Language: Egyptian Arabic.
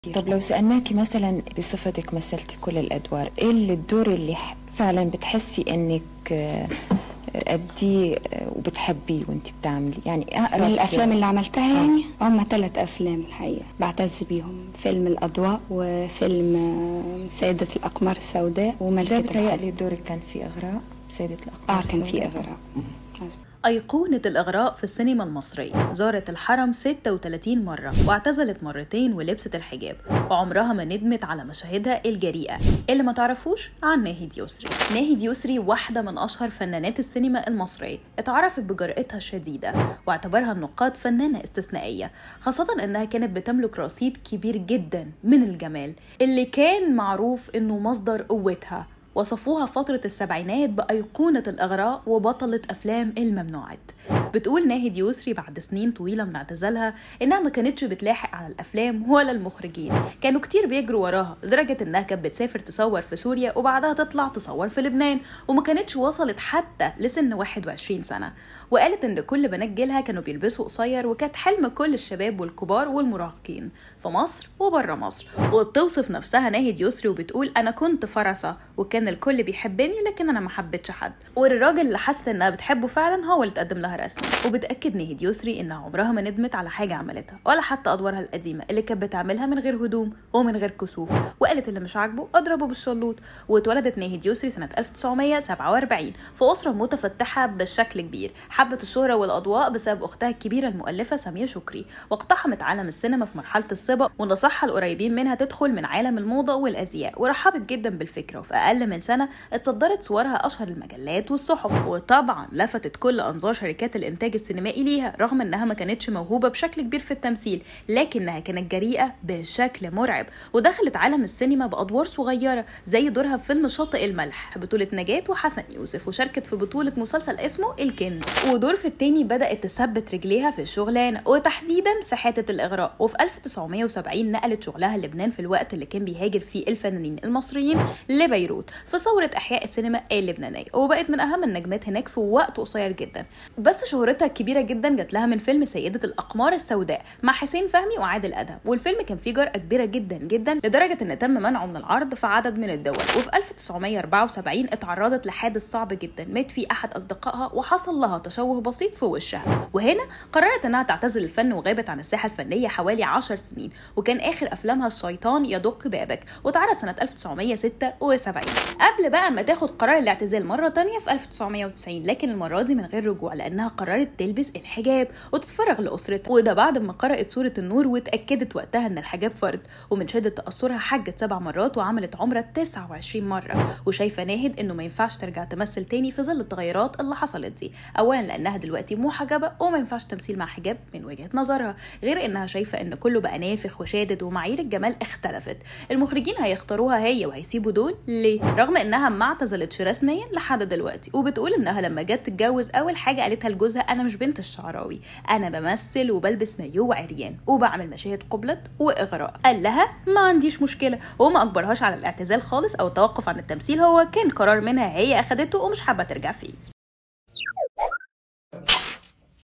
طب لو سألناكي مثلا بصفتك مثلتي كل الأدوار إيه اللي الدور اللي ح- فعلا بتحسي إنك آه، أديه آه، وبتحبيه وأنت بتعملي يعني من أقرب الافلام اللي عملتها آه. يعني هم ثلاث افلام الحقيقه بعتز بيهم فيلم الاضواء وفيلم آه، سيده الاقمار السوداء ده وملكه الحب بتهيألي دورك كان في إغراء سيدة الأقمار اه كان في السوداء. اغراء أيقونة الإغراء في السينما المصرية زارت الحرم 36 مرة واعتزلت مرتين ولبست الحجاب وعمرها ما ندمت على مشاهدها الجريئة اللي ما تعرفوش عن ناهد يسري ناهد يسري واحدة من أشهر فنانات السينما المصرية اتعرفت بجرأتها الشديدة واعتبرها النقاد فنانة استثنائية خاصة إنها كانت بتملك رصيد كبير جدا من الجمال اللي كان معروف إنه مصدر قوتها وصفوها فترة السبعينات بأيقونة الإغراء وبطلة أفلام الممنوعات بتقول ناهد يسري بعد سنين طويلة من اعتزالها إنها ما كانتش بتلاحق على الأفلام ولا المخرجين كانوا كتير بيجروا وراها لدرجة إنها كانت بتسافر تصور في سوريا وبعدها تطلع تصور في لبنان وما كانتش وصلت حتى لسن 21 سنة وقالت إن كل بنات جيلها كانوا بيلبسوا قصير وكانت حلم كل الشباب والكبار والمراهقين في مصر وبره مصر وبتوصف نفسها ناهد يسري وبتقول أنا كنت فرسة وكان الكل بيحبني لكن أنا ما حبيتش حد والراجل اللي حست إنها بتحبه فعلا هو اللي تقدم لها رسمي وبتأكد ناهد يسري إنها عمرها ما ندمت على حاجة عملتها ولا حتى أدوارها القديمة اللي كانت بتعملها من غير هدوم ومن غير كسوف وقالت اللي مش عاجبه أضربه بالشلوط واتولدت ناهد يسري سنة 1947 في أسرة متفتحة بشكل كبير حبت الشهرة والأضواء بسبب أختها الكبيرة المؤلفة سامية شكري واقتحمت عالم السينما في مرحلة الصبا ونصحها القريبين منها تدخل من عالم الموضة والأزياء ورحبت جدا بالفكرة وفي أقل من سنة اتصدرت صورها أشهر المجلات والصحف وطبعا لفتت كل أنظار شركات الإنتاج السينمائي ليها رغم إنها ما كانتش موهوبة بشكل كبير في التمثيل لكنها كانت جريئة بشكل مرعب ودخلت عالم السينما بأدوار صغيرة زي دورها في فيلم شاطئ الملح بطولة نجاة وحسن يوسف وشاركت في بطولة مسلسل اسمه الكنز ودور في التاني بدأت تثبت رجليها في الشغلانة وتحديدا في حتة الإغراء وفي 1970 نقلت شغلها لبنان في الوقت اللي كان بيهاجر فيه الفنانين المصريين لبيروت في ثورة إحياء السينما اللبنانية وبقت من أهم النجمات هناك في وقت قصير جدا بس شهرتها الكبيرة جدا جات لها من فيلم سيدة الأقمار السوداء مع حسين فهمي وعادل أدهم والفيلم كان فيه جرأة كبيرة جدا جدا لدرجة إن تم منعه من العرض في عدد من الدول وفي 1974 اتعرضت لحادث صعب جدا مات فيه أحد أصدقائها وحصل لها تشوه بسيط في وشها وهنا قررت إنها تعتزل الفن وغابت عن الساحة الفنية حوالي 10 سنين وكان آخر أفلامها الشيطان يدق بابك واتعرض سنة 1976 قبل بقى ما تاخد قرار الاعتزال مرة تانية في 1990 لكن المرة دي من غير رجوع لأنها قررت تلبس الحجاب وتتفرغ لأسرتها وده بعد ما قرأت سورة النور واتأكدت وقتها إن الحجاب فرض ومن شدة تأثرها حجت سبع مرات وعملت عمرة 29 مرة وشايفة ناهد إنه ما ينفعش ترجع تمثل تاني في ظل التغيرات اللي حصلت دي أولا لأنها دلوقتي محجبة وما ينفعش تمثيل مع حجاب من وجهة نظرها غير إنها شايفة إن كله بقى نافخ وشادد ومعايير الجمال اختلفت المخرجين هيختاروها هي وهيسيبوا دول ليه رغم انها ما اعتزلتش رسميا لحد دلوقتي وبتقول انها لما جت تتجوز اول حاجه قالتها لجوزها انا مش بنت الشعراوي انا بمثل وبلبس مايو وعريان وبعمل مشاهد قبلت واغراء قال لها ما عنديش مشكله وما اجبرهاش على الاعتزال خالص او التوقف عن التمثيل هو كان قرار منها هي اخدته ومش حابه ترجع فيه